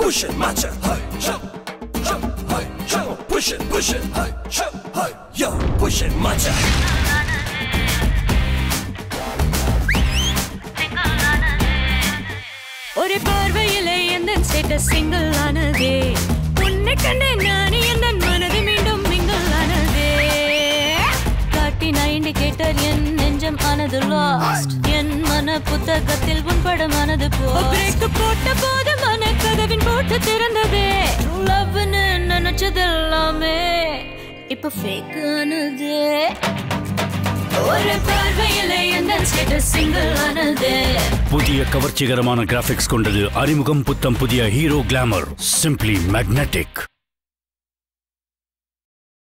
push it, matcha, hey, jump, jump, hey, jump, push it, push it, hey, jump, hey, yo, push it, matcha. ஒரு பார்வையிலே எந்த status single ஆனதே உன்னை கண்டு நான் எந்த மனது மீண்டும் மிங்கிள் ஆனதே காட்டின இண்டிகேட்டர் என் நெஞ்சம் ஆனது லாஸ்ட் என் மன புத்தகத்தில் உன் படமானது போ பிரேக் போட்ட போது மன கதவின் போட்டு திறந்ததே லவ்னு நினைச்சதெல்லாமே இப்ப ஃபேக் ஆனதே ஒரு பார்வையிலே எந்த ஸ்டேட்டஸ் சிங்கிள் ஆனதே புதிய கவர்ச்சிகரமான கிராபிக்ஸ் கொண்டது அறிமுகம் புத்தம் புதிய ஹீரோ கிளாமர் சிம்பிளி மேக்னெட்டிக்